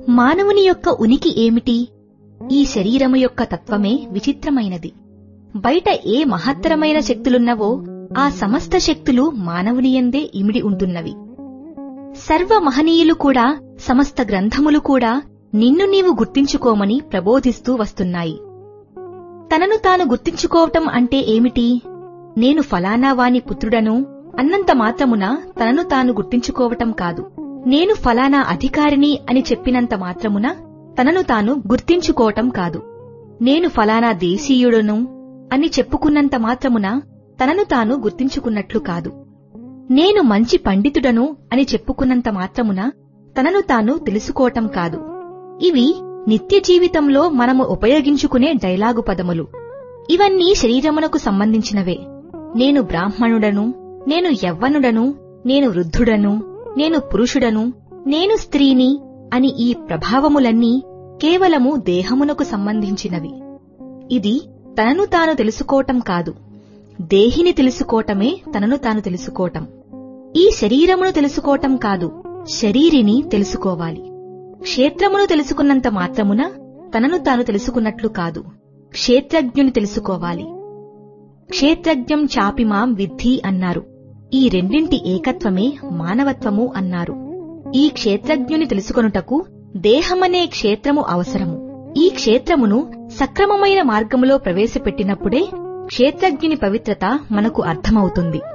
మానవుని యొక్క ఉనికి ఏమిటి ఈ శరీరము యొక్క తత్వమే విచిత్రమైనది బయట ఏ మహత్తరమైన శక్తులున్నవో ఆ సమస్త శక్తులు మానవునియందే ఇమిడి ఉంటున్నవి సర్వ మహనీయులు కూడా సమస్త గ్రంథములు కూడా నిన్ను నీవు గుర్తించుకోమని ప్రబోధిస్తూ వస్తున్నాయి తనను తాను గుర్తించుకోవటం అంటే ఏమిటి నేను ఫలానా వాని పుత్రుడను అన్నంత మాత్రమున తనను తాను గుర్తించుకోవటం కాదు నేను ఫలానా అధికారిని అని చెప్పినంత మాత్రమున తనను తాను గుర్తించుకోవటం కాదు నేను ఫలానా దేశీయుడును అని చెప్పుకున్నంత మాత్రమున తనను తాను గుర్తించుకున్నట్లు కాదు నేను మంచి పండితుడను అని చెప్పుకున్నంత మాత్రమున తనను తాను తెలుసుకోవటం కాదు ఇవి నిత్య జీవితంలో మనము ఉపయోగించుకునే డైలాగు పదములు ఇవన్నీ శరీరమునకు సంబంధించినవే నేను బ్రాహ్మణుడను నేను యవ్వనుడను నేను వృద్ధుడను నేను పురుషుడను నేను స్త్రీని అని ఈ ప్రభావములన్నీ కేవలము దేహమునకు సంబంధించినవి ఇది తనను తాను తెలుసుకోవటం కాదు దేహిని తెలుసుకోవటమే తనను తాను తెలుసుకోవటం ఈ శరీరమును తెలుసుకోవటం కాదు శరీరిని తెలుసుకోవాలి క్షేత్రమును తెలుసుకున్నంత మాత్రమున తనను తాను తెలుసుకున్నట్లు కాదు క్షేత్రజ్ఞుని తెలుసుకోవాలి క్షేత్రజ్ఞం చాపిమాం విద్ధి అన్నారు ఈ రెండింటి ఏకత్వమే మానవత్వము అన్నారు ఈ క్షేత్రజ్ఞుని తెలుసుకొనుటకు దేహమనే క్షేత్రము అవసరము ఈ క్షేత్రమును సక్రమమైన మార్గములో ప్రవేశపెట్టినప్పుడే క్షేత్రజ్ఞుని పవిత్రత మనకు అర్థమవుతుంది